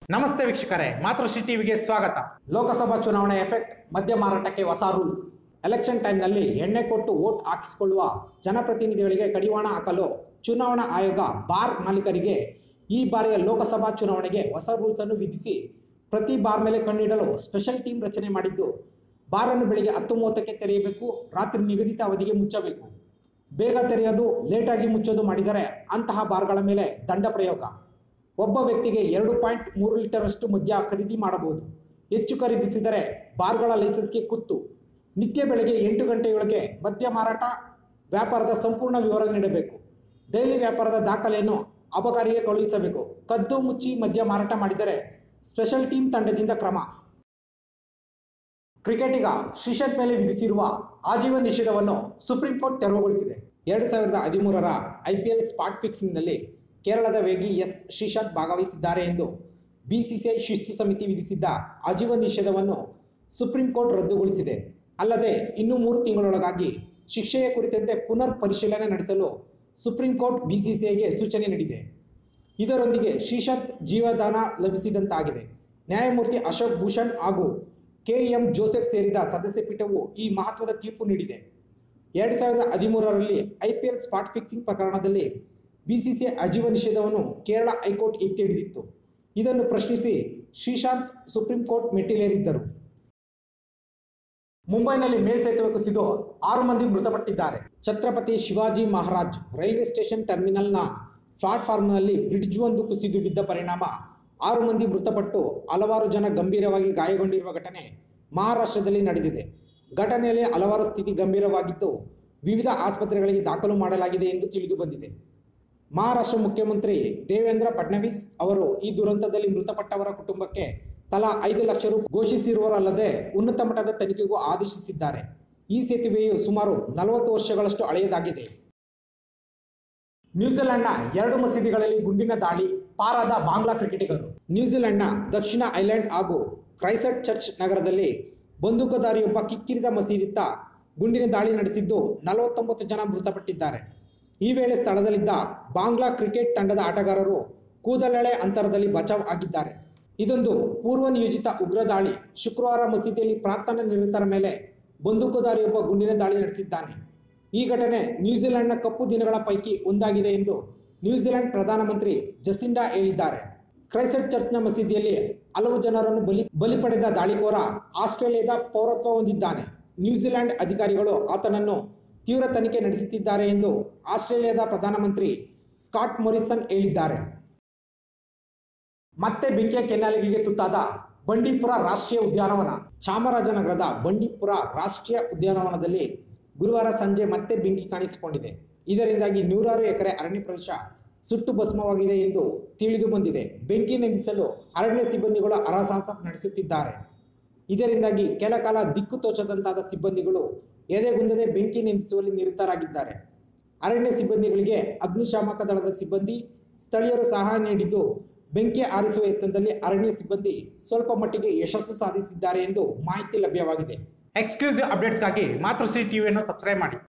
ನಮಸ್ತೆ ವೀಕ್ಷಕರೇ ಮಾತೃಶ್ರೀ ಟಿವಿಗೆ ಸ್ವಾಗತ ಲೋಕಸಭಾ ಚುನಾವಣೆ ಎಫೆಕ್ಟ್ ಮದ್ಯ ಮಾರಾಟಕ್ಕೆ ಹೊಸ ರೂಲ್ಸ್ ಎಲೆಕ್ಷನ್ ಟೈಮ್ನಲ್ಲಿ ಎಣ್ಣೆ ಕೊಟ್ಟು ವೋಟ್ ಹಾಕಿಸಿಕೊಳ್ಳುವ ಜನಪ್ರತಿನಿಧಿಗಳಿಗೆ ಕಡಿವಾಣ ಹಾಕಲು ಚುನಾವಣಾ ಆಯೋಗ ಬಾರ್ ಮಾಲೀಕರಿಗೆ ಈ ಬಾರಿಯ ಲೋಕಸಭಾ ಚುನಾವಣೆಗೆ ಹೊಸ ರೂಲ್ಸ್ ಅನ್ನು ವಿಧಿಸಿ ಪ್ರತಿ ಬಾರ್ ಮೇಲೆ ಕಣ್ಣಿಡಲು ಸ್ಪೆಷಲ್ ಟೀಮ್ ರಚನೆ ಮಾಡಿದ್ದು ಬಾರನ್ನು ಬೆಳಿಗ್ಗೆ ಹತ್ತು ಮೂವತ್ತಕ್ಕೆ ತೆರೆಯಬೇಕು ರಾತ್ರಿ ನಿಗದಿತ ಅವಧಿಗೆ ಮುಚ್ಚಬೇಕು ಬೇಗ ತೆರೆಯೋದು ಲೇಟಾಗಿ ಮುಚ್ಚೋದು ಮಾಡಿದರೆ ಅಂತಹ ಬಾರ್ಗಳ ಮೇಲೆ ದಂಡ ಪ್ರಯೋಗ ಒಬ್ಬ ವ್ಯಕ್ತಿಗೆ ಎರಡು ಪಾಯಿಂಟ್ ಮೂರು ಲೀಟರಷ್ಟು ಮದ್ಯ ಖರೀದಿ ಮಾಡಬಹುದು ಹೆಚ್ಚು ಖರೀದಿಸಿದರೆ ಬಾರ್ಗಳ ಲೈಸೆನ್ಸ್ಗೆ ಕುತ್ತು ನಿತ್ಯ ಬೆಳಗ್ಗೆ ಎಂಟು ಗಂಟೆಯೊಳಗೆ ಮದ್ಯ ಮಾರಾಟ ವ್ಯಾಪಾರದ ಸಂಪೂರ್ಣ ವಿವರ ನೀಡಬೇಕು ಡೈಲಿ ವ್ಯಾಪಾರದ ದಾಖಲೆಯನ್ನು ಅಬಕಾರಿಗೆ ಕಳುಹಿಸಬೇಕು ಕದ್ದು ಮುಚ್ಚಿ ಮದ್ಯ ಮಾರಾಟ ಮಾಡಿದರೆ ಸ್ಪೆಷಲ್ ಟೀಮ್ ತಂಡದಿಂದ ಕ್ರಮ ಕ್ರಿಕೆಟಿಗ ಶ್ರೀಶಾಂತ್ ಮೇಲೆ ವಿಧಿಸಿರುವ ಆಜೀವನ ನಿಷೇಧವನ್ನು ಸುಪ್ರೀಂ ಕೋರ್ಟ್ ತೆರವುಗೊಳಿಸಿದೆ ಎರಡು ಸಾವಿರದ ಹದಿಮೂರರ ಐಪಿಎಲ್ ಸ್ಪಾಟ್ ಫಿಕ್ಸಿಂಗ್ನಲ್ಲಿ ಕೇರಳದ ವೇಗಿ ಎಸ್ ಶ್ರೀಶಾಂತ್ ಭಾಗವಹಿಸಿದ್ದಾರೆ ಎಂದು ಬಿಸಿಸಿಐ ಶಿಸ್ತು ಸಮಿತಿ ವಿಧಿಸಿದ್ದ ಆಜೀವನ ನಿಷೇಧವನ್ನು ಸುಪ್ರೀಂ ಕೋರ್ಟ್ ರದ್ದುಗೊಳಿಸಿದೆ ಅಲ್ಲದೆ ಇನ್ನು ಮೂರು ತಿಂಗಳೊಳಗಾಗಿ ಶಿಕ್ಷೆಯ ಕುರಿತಂತೆ ಪುನರ್ ಪರಿಶೀಲನೆ ನಡೆಸಲು ಸುಪ್ರೀಂ ಕೋರ್ಟ್ ಬಿಸಿಸಿಐಗೆ ಸೂಚನೆ ನೀಡಿದೆ ಇದರೊಂದಿಗೆ ಶ್ರೀಶಾಂತ್ ಜೀವದಾನ ಲಭಿಸಿದಂತಾಗಿದೆ ನ್ಯಾಯಮೂರ್ತಿ ಅಶೋಕ್ ಭೂಷಣ್ ಹಾಗೂ ಕೆಎಂ ಜೋಸೆಫ್ ಸೇರಿದ ಸದಸ್ಯ ಪೀಠವು ಈ ಮಹತ್ವದ ತೀರ್ಪು ನೀಡಿದೆ ಎರಡು ಸಾವಿರದ ಹದಿಮೂರರಲ್ಲಿ ಐಪಿಎಲ್ ಸ್ಪಾಟ್ ಫಿಕ್ಸಿಂಗ್ ಪ್ರಕರಣದಲ್ಲಿ ಬಿಸಿಸಿಐ ಆಜೀವ ನಿಷೇಧವನ್ನು ಕೇರಳ ಹೈಕೋರ್ಟ್ ಎತ್ತಿ ಹಿಡಿದಿತ್ತು ಇದನ್ನು ಪ್ರಶ್ನಿಸಿ ಶ್ರೀಶಾಂತ್ ಸುಪ್ರೀಂ ಕೋರ್ಟ್ ಮೆಟ್ಟಿಲೇರಿದ್ದರು ಮುಂಬೈನಲ್ಲಿ ಮೇಲ್ಸೇತುವೆ ಕುಸಿದು ಆರು ಮಂದಿ ಮೃತಪಟ್ಟಿದ್ದಾರೆ ಛತ್ರಪತಿ ಶಿವಾಜಿ ಮಹಾರಾಜ್ ರೈಲ್ವೆ ಸ್ಟೇಷನ್ ಟರ್ಮಿನಲ್ನ ಪ್ಲಾಟ್ಫಾರ್ಮ್ನಲ್ಲಿ ಬ್ರಿಡ್ಜ್ ಒಂದು ಕುಸಿದು ಬಿದ್ದ ಪರಿಣಾಮ ಆರು ಮಂದಿ ಮೃತಪಟ್ಟು ಹಲವಾರು ಜನ ಗಂಭೀರವಾಗಿ ಗಾಯಗೊಂಡಿರುವ ಘಟನೆ ಮಹಾರಾಷ್ಟ್ರದಲ್ಲಿ ನಡೆದಿದೆ ಘಟನೆಯಲ್ಲಿ ಹಲವಾರು ಸ್ಥಿತಿ ಗಂಭೀರವಾಗಿದ್ದು ವಿವಿಧ ಆಸ್ಪತ್ರೆಗಳಿಗೆ ದಾಖಲು ಮಾಡಲಾಗಿದೆ ಎಂದು ತಿಳಿದು ಬಂದಿದೆ ಮಹಾರಾಷ್ಟ್ರ ಮುಖ್ಯಮಂತ್ರಿ ದೇವೇಂದ್ರ ಫಡ್ನವೀಸ್ ಅವರು ಈ ದುರಂತದಲ್ಲಿ ಮೃತಪಟ್ಟವರ ಕುಟುಂಬಕ್ಕೆ ತಲಾ ಐದು ಲಕ್ಷ ರು ಘೋಷಿಸಿರುವರಲ್ಲದೆ ಉನ್ನತ ಮಟ್ಟದ ತನಿಖೆಗೂ ಆದೇಶಿಸಿದ್ದಾರೆ ಈ ಸೇತುವೆಯು ಸುಮಾರು ನಲವತ್ತು ವರ್ಷಗಳಷ್ಟು ಹಳೆಯದಾಗಿದೆ ನ್ಯೂಜಿಲೆಂಡ್ನ ಎರಡು ಮಸೀದಿಗಳಲ್ಲಿ ಗುಂಡಿನ ದಾಳಿ ಪಾರಾದ ಬಾಂಗ್ಲಾ ಕ್ರಿಕೆಟಿಗರು ನ್ಯೂಜಿಲೆಂಡ್ನ ದಕ್ಷಿಣ ಐಲ್ಯಾಂಡ್ ಹಾಗೂ ಕ್ರೈಸಟ್ ಚರ್ಚ್ ನಗರದಲ್ಲಿ ಬಂದೂಕುದಾರಿಯೊಬ್ಬ ಕಿಕ್ಕಿರಿದ ಮಸೀದಿತ್ತ ಗುಂಡಿನ ದಾಳಿ ನಡೆಸಿದ್ದು ನಲವತ್ತೊಂಬತ್ತು ಜನ ಮೃತಪಟ್ಟಿದ್ದಾರೆ ಈ ವೇಳೆ ಸ್ಥಳದಲ್ಲಿದ್ದ ಬಾಂಗ್ಲಾ ಕ್ರಿಕೆಟ್ ತಂಡದ ಆಟಗಾರರು ಕೂದಲೆಳೆ ಅಂತರದಲ್ಲಿ ಬಚಾವ್ ಆಗಿದ್ದಾರೆ ಇದೊಂದು ಪೂರ್ವ ನಿಯೋಜಿತ ಉಗ್ರ ದಾಳಿ ಶುಕ್ರವಾರ ಮಸೀದಿಯಲ್ಲಿ ಪ್ರಾರ್ಥನಾ ನಿರತರ ಮೇಲೆ ಬಂದೂಕುದಾರಿಯೊಬ್ಬ ಗುಂಡಿನ ದಾಳಿ ನಡೆಸಿದ್ದಾನೆ ಈ ಘಟನೆ ನ್ಯೂಜಿಲೆಂಡ್ನ ಕಪ್ಪು ದಿನಗಳ ಪೈಕಿ ಒಂದಾಗಿದೆ ಎಂದು ನ್ಯೂಜಿಲೆಂಡ್ ಪ್ರಧಾನಮಂತ್ರಿ ಜಸಿಂಡಾ ಹೇಳಿದ್ದಾರೆ ಕ್ರೈಸಟ್ ಚರ್ಚ್ನ ಮಸೀದಿಯಲ್ಲಿ ಹಲವು ಜನರನ್ನು ಬಲಿ ಬಲಿ ಪಡೆದ ದಾಳಿಕೋರ ಆಸ್ಟ್ರೇಲಿಯಾದ ಪೌರತ್ವ ಹೊಂದಿದ್ದಾನೆ ನ್ಯೂಜಿಲೆಂಡ್ ಅಧಿಕಾರಿಗಳು ಆತನನ್ನು ತೀವ್ರ ತನಿಖೆ ನಡೆಸುತ್ತಿದ್ದಾರೆ ಎಂದು ಆಸ್ಟ್ರೇಲಿಯಾದ ಪ್ರಧಾನಮಂತ್ರಿ ಸ್ಕಾಟ್ ಮೊರಿಸನ್ ಹೇಳಿದ್ದಾರೆ ಮತ್ತೆ ಬೆಂಕಿಯ ಕೆನ್ನಾಲಿಗೆಗೆ ತುತ್ತಾದ ಬಂಡೀಪುರ ರಾಷ್ಟ್ರೀಯ ಉದ್ಯಾನವನ ಚಾಮರಾಜನಗರದ ಬಂಡೀಪುರ ರಾಷ್ಟ್ರೀಯ ಉದ್ಯಾನವನದಲ್ಲಿ ಗುರುವಾರ ಸಂಜೆ ಮತ್ತೆ ಬೆಂಕಿ ಕಾಣಿಸಿಕೊಂಡಿದೆ ಇದರಿಂದಾಗಿ ನೂರಾರು ಎಕರೆ ಅರಣ್ಯ ಪ್ರದೇಶ ಸುಟ್ಟು ಭಸ್ಮವಾಗಿದೆ ಎಂದು ತಿಳಿದು ಬಂದಿದೆ ಬೆಂಕಿ ನಂದಿಸಲು ಅರಣ್ಯ ಸಿಬ್ಬಂದಿಗಳು ಹರಸಾಹಸ ನಡೆಸುತ್ತಿದ್ದಾರೆ ಇದರಿಂದಾಗಿ ಕೆಲ ಕಾಲ ದಿಕ್ಕು ತೋಚದಂತಾದ ಸಿಬ್ಬಂದಿಗಳು ಎದೆಗುಂದದೆ ಬೆಂಕಿ ನಂದಿಸುವಲ್ಲಿ ನಿರತರಾಗಿದ್ದಾರೆ ಅರಣ್ಯ ಸಿಬ್ಬಂದಿಗಳಿಗೆ ಅಗ್ನಿಶಾಮಕ ದಳದ ಸಿಬ್ಬಂದಿ ಸ್ಥಳೀಯರು ಸಹಾಯ ನೀಡಿದ್ದು ಬೆಂಕಿ ಆರಿಸುವ ಯತ್ನದಲ್ಲಿ ಅರಣ್ಯ ಸಿಬ್ಬಂದಿ ಸ್ವಲ್ಪ ಮಟ್ಟಿಗೆ ಯಶಸ್ಸು ಸಾಧಿಸಿದ್ದಾರೆ ಎಂದು ಮಾಹಿತಿ ಲಭ್ಯವಾಗಿದೆ ಎಕ್ಸ್ಕ್ಲೂಸಿವ್ ಅಪ್ಡೇಟ್ಸ್ಗಾಗಿ ಮಾತೃಶ್ರೀ ಟಿವಿಯನ್ನು ಸಬ್ಸ್ಕ್ರೈಬ್ ಮಾಡಿ